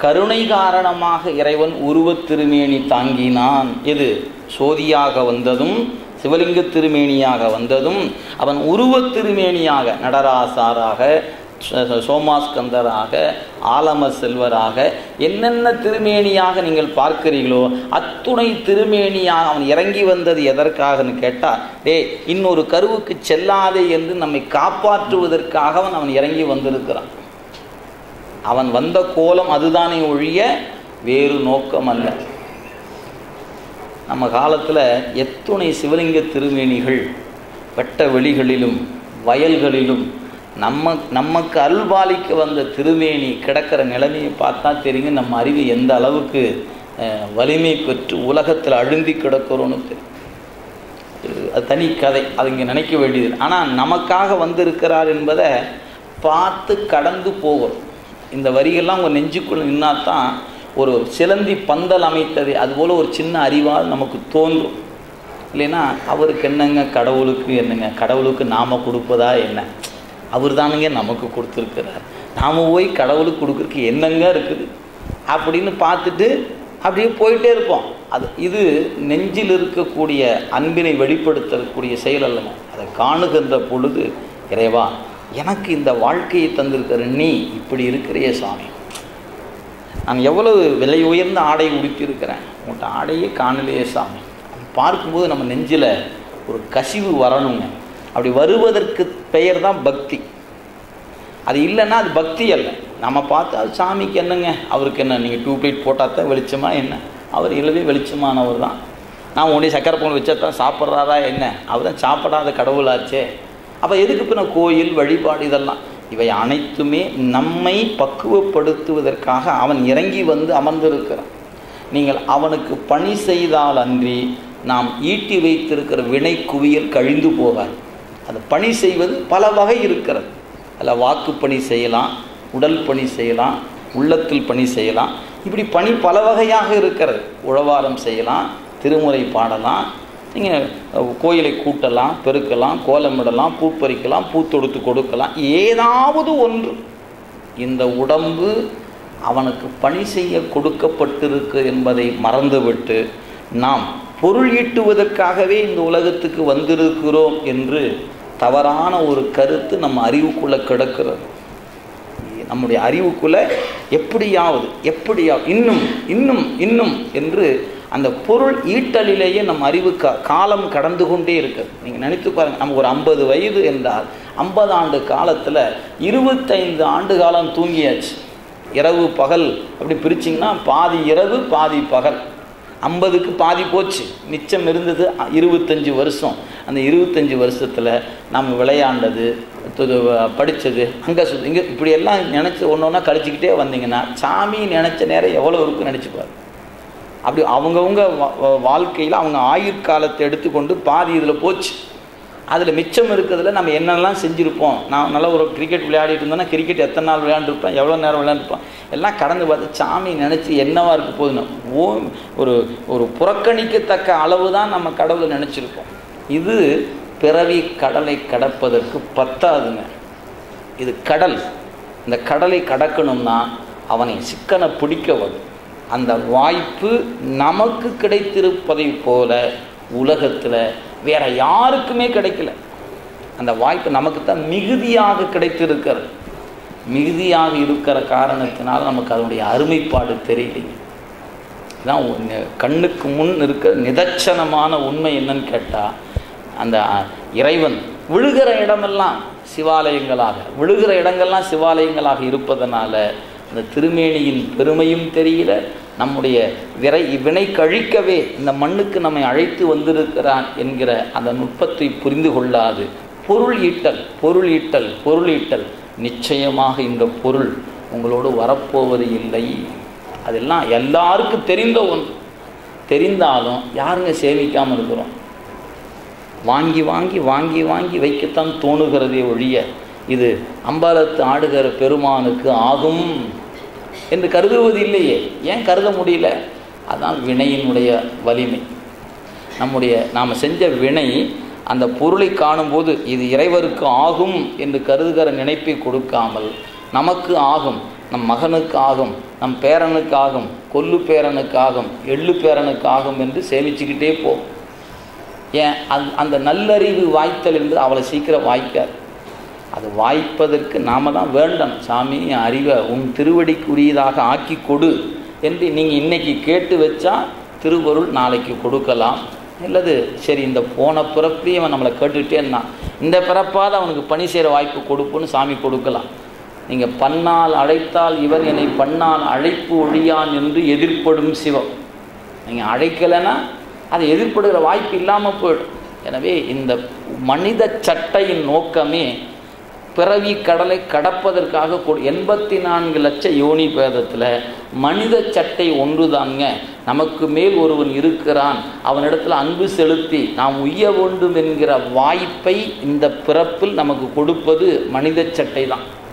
கருணை காரணமாக இறைவன் உருவத் திருமேனி தாங்கினான் எது சோதியாக வந்ததும் சிவலிங்க திருமேனியாக வந்ததும் அவன் உருவத் திருமேனியாக நடராசாராக ச- சோமாஸ்கந்தராக ஆலம செல்வராக என்னென்ன திருமேனியாக நீங்கள் பார்க்கிறீர்களோ அத்துணை திருமேனியாக அவன் இறங்கி வந்தது எதற்காகன்னு கேட்டால் டே இன்னொரு கருவுக்கு செல்லாதே என்று நம்மை காப்பாற்றுவதற்காக அவன் அவன் இறங்கி வந்திருக்கிறான் அவன் வந்த கோலம் அதுதானே ஒழிய வேறு நோக்கம் அல்ல நம்ம காலத்தில் எத்துணை சிவலிங்க திருமேனிகள் வெட்ட வெளிகளிலும் வயல்களிலும் நம்ம நமக்கு அருள்பாலிக்க வந்த திருமேனி கிடக்கிற நிலைமையை பார்த்தா தெரியும் நம்ம அறிவு எந்த அளவுக்கு அஹ், வலிமை பெற்று உலகத்தில் அழுந்தி கிடக்கிறோன்னு தெரியும் அது தனி கதை அது இங்கே நினைக்க வேண்டியது ஆனால் நமக்காக வந்திருக்கிறார் என்பதை பார்த்து கடந்து போகிறோம் இந்த வரிகள்லாம் உங்கள் நெஞ்சுக்குள்ள நின்னாதான் ஒரு சிலந்தி பந்தல் அமைத்தது அதுபோல் ஒரு சின்ன அறிவால் நமக்கு தோன்றும் இல்லைன்னா அவருக்கு என்னங்க கடவுளுக்கு என்னங்க கடவுளுக்கு நாம் கொடுப்பதா என்ன அவர் தானுங்க நமக்கு கொடுத்துருக்கிறார் நாம் போய் கடவுளுக்கு கொடுக்குறதுக்கு என்னங்க இருக்குது அப்படின்னு பார்த்துட்டு அப்படியே போயிட்டே இருப்போம் அது இது நெஞ்சில் இருக்கக்கூடிய அன்பினை வெளிப்படுத்தக்கூடிய செயல் அல்லங்க அதை காணுகின்ற பொழுது இறைவா எனக்கு இந்த வாழ்க்கையை தந்திருக்கிற நீ இப்படி இருக்கிறியே சாமி நான் எவ்வளவு விலை உயர்ந்த ஆடை உடுத்தியிருக்கிறேன் உங்கள்கிட்ட ஆடையே காணலையே சாமி பார்க்கும்போது நம்ம நெஞ்சில் ஒரு கசிவு வரணுங்க அப்படி வருவதற்கு பெயர் தான் பக்தி அது இல்லைன்னா அது பக்தி அல்ல நம்ம பார்த்து அது சாமிக்கு என்னங்க அவருக்கு என்ன நீங்கள் டியூப் லைட் போட்டால் தான் வெளிச்சமா என்ன அவர் இல்லவே வெளிச்சமானவர் தான் நான் உடனே சக்கரை பொங்கல் வச்சா தான் சாப்பிட்றாரா என்ன அவர் தான் சாப்பிடாத கடவுளாச்சே அப்போ எதுக்கு பின்ன கோயில் வழிபாடு இதெல்லாம் இவை அனைத்துமே நம்மை பக்குவப்படுத்துவதற்காக அவன் இறங்கி வந்து அமர்ந்திருக்கிறான் நீங்கள் அவனுக்கு பணி செய்தால் அன்றி நாம் ஈட்டி வைத்திருக்கிற வினை குவியல் கழிந்து போகாது அது பணி செய்வது பல வகை இருக்கிறது அதில் வாக்கு பணி செய்யலாம் உடல் பணி செய்யலாம் உள்ளத்தில் பணி செய்யலாம் இப்படி பணி பல வகையாக இருக்கிறது உழவாரம் செய்யலாம் திருமுறை பாடலாம் நீங்கள் கோயிலை கூட்டலாம் பெருக்கலாம் கோலமிடலாம் பூ பறிக்கலாம் பூ தொடுத்து கொடுக்கலாம் ஏதாவது ஒன்று இந்த உடம்பு அவனுக்கு பணி செய்ய கொடுக்கப்பட்டிருக்கு என்பதை மறந்துவிட்டு நாம் பொருள் ஈட்டுவதற்காகவே இந்த உலகத்துக்கு வந்திருக்கிறோம் என்று தவறான ஒரு கருத்து நம்ம அறிவுக்குள்ளே கிடக்கிறது நம்முடைய அறிவுக்குள்ள எப்படியாவது எப்படியாவது இன்னும் இன்னும் இன்னும் என்று அந்த பொருள் ஈட்டலிலேயே நம் அறிவு கா காலம் கடந்து கொண்டே இருக்குது நீங்கள் நினைத்து பாருங்கள் நமக்கு ஒரு ஐம்பது வயது என்றால் ஐம்பது ஆண்டு காலத்தில் இருபத்தைந்து ஆண்டு காலம் தூங்கியாச்சு இரவு பகல் அப்படி பிரிச்சிங்கன்னா பாதி இரவு பாதி பகல் ஐம்பதுக்கு பாதி போச்சு மிச்சம் இருந்தது அ- இருபத்தஞ்சு வருஷம் அந்த இருபத்தஞ்சு வருஷத்தில் நம்ம விளையாண்டது து- படித்தது அங்கே சுத் இங்கே இப்படியெல்லாம் நினச்சி ஒன்று ஒன்றா கழிச்சிக்கிட்டே வந்தீங்கன்னா சாமி நினச்ச நேரம் எவ்வளோ இருக்குன்னு நினச்சிப்பார் அப்படி அவங்கவுங்க வாழ்க்கையில் அவங்க ஆயுட்காலத்தை எடுத்துக்கொண்டு பாதி இதில் போச்சு அதில் மிச்சம் இருக்கிறதுல நம்ம என்னெல்லாம் செஞ்சுருப்போம் நான் நல்லா ஒரு கிரிக்கெட் விளையாடிட்டு இருந்தேன்னா கிரிக்கெட் எத்தனை நாள் விளையாண்டுருப்பேன் எவ்வளோ நேரம் விளையாண்டுருப்பேன் எல்லாம் கடந்து பார்த்து சாமி நினச்சி என்னவா இருக்க போகுதுன்னு ஓ ஒரு ஒரு புறக்கணிக்கத்தக்க அளவு தான் நம்ம கடவுளை நினச்சிருப்போம் இது பிறவி கடலை கடப்பதற்கு பத்தாதுங்க இது கடல் இந்த கடலை கடக்கணும்னா அவனை சிக்கனை பிடிக்க வரும் அந்த வாய்ப்பு நமக்கு கிடைத்திருப்பதை போல உலகத்தில் வேற யாருக்குமே கிடைக்கல அந்த வாய்ப்பு நமக்கு தான் மிகுதியாக கிடைத்திருக்கிறது மிகுதியாக இருக்கிற காரணத்தினால நமக்கு அதனுடைய அருமைப்பாடு தெரியலைங்க இதான் ஒண்ணு. கண்ணுக்கு முன் இருக்க நிதர்சனமான உண்மை என்னன்னு கேட்டால் அந்த இறைவன் விழுகிற இடமெல்லாம் சிவாலயங்களாக விழுகிற இடங்கள்லாம் சிவாலயங்களாக இருப்பதனால அந்த திருமேனியின் பெருமையும் தெரியல நம்முடைய விரை வினை கழிக்கவே இந்த மண்ணுக்கு நம்மை அழைத்து வந்திருக்கிறான் என்கிற அந்த நுட்பத்தை புரிந்து கொள்ளாது பொருள் ஈட்டல் பொருள் ஈட்டல் பொருள் ஈட்டல் நிச்சயமாக இந்த பொருள் உங்களோடு வரப்போவது இல்லை அதெல்லாம் எல்லாருக்கும் தெரிந்த ஒன்று தெரிந்தாலும் யாருங்க சேமிக்காமல் இருக்கிறோம் வாங்கி வாங்கி வாங்கி வாங்கி வைக்கத்தான் தோணுகிறதே ஒழிய இது அம்பலத்து ஆடுகிற பெருமானுக்கு ஆகும் என்று கருதுவது இல்லையே ஏன் கருத முடியல அதான் வினையினுடைய வலிமை நம்முடைய நாம் செஞ்ச வினை அந்த பொருளை காணும்போது இது இறைவருக்கு ஆகும் என்று கருதுகிற நினைப்பை கொடுக்காமல் நமக்கு ஆகும் நம் மகனுக்காகும் நம் பேரனுக்காகும் கொல்லு பேரனுக்காகும் எள்ளு பேரனுக்காகும் என்று சேமிச்சுக்கிட்டே போ ஏன் அந் அந்த நல்லறிவு வாய்த்தல் என்று அவளை சீக்கிரம் வாய்க்காது அது வாய்ப்பதற்கு நாம தான் வேண்டணும் சாமி என் அறிவை உன் திருவடிக்குரியதாக ஆக்கி கொடு என்று நீங்கள் இன்னைக்கு கேட்டு வச்சா திருவருள் நாளைக்கு கொடுக்கலாம் இல்லது சரி இந்த போன பிறப்பையும் அவன் நம்மளை கேட்டுக்கிட்டே இருந்தான் இந்த பிறப்பாவது அவனுக்கு பணி செய்கிற வாய்ப்பு கொடுப்புன்னு சாமி கொடுக்கலாம் நீங்கள் பண்ணால் அழைத்தால் இவர் என்னை பண்ணால் அழைப்பு ஒழியான் என்று எதிர்ப்படும் சிவம் நீங்கள் அழைக்கலைன்னா அதை எதிர்ப்படுகிற வாய்ப்பு இல்லாமல் போயிடும் எனவே இந்த மனித சட்டையின் நோக்கமே பிறவி கடலை கடப்பதற்காக கொடு எண்பத்தி நான்கு லட்ச யோனி பேதத்தில் மனித சட்டை ஒன்றுதாங்க நமக்கு மேல் ஒருவன் இருக்கிறான் அவனிடத்தில் அன்பு செலுத்தி நாம் உய்ய வேண்டும் என்கிற வாய்ப்பை இந்த பிறப்பில் நமக்கு கொடுப்பது மனித சட்டை தான்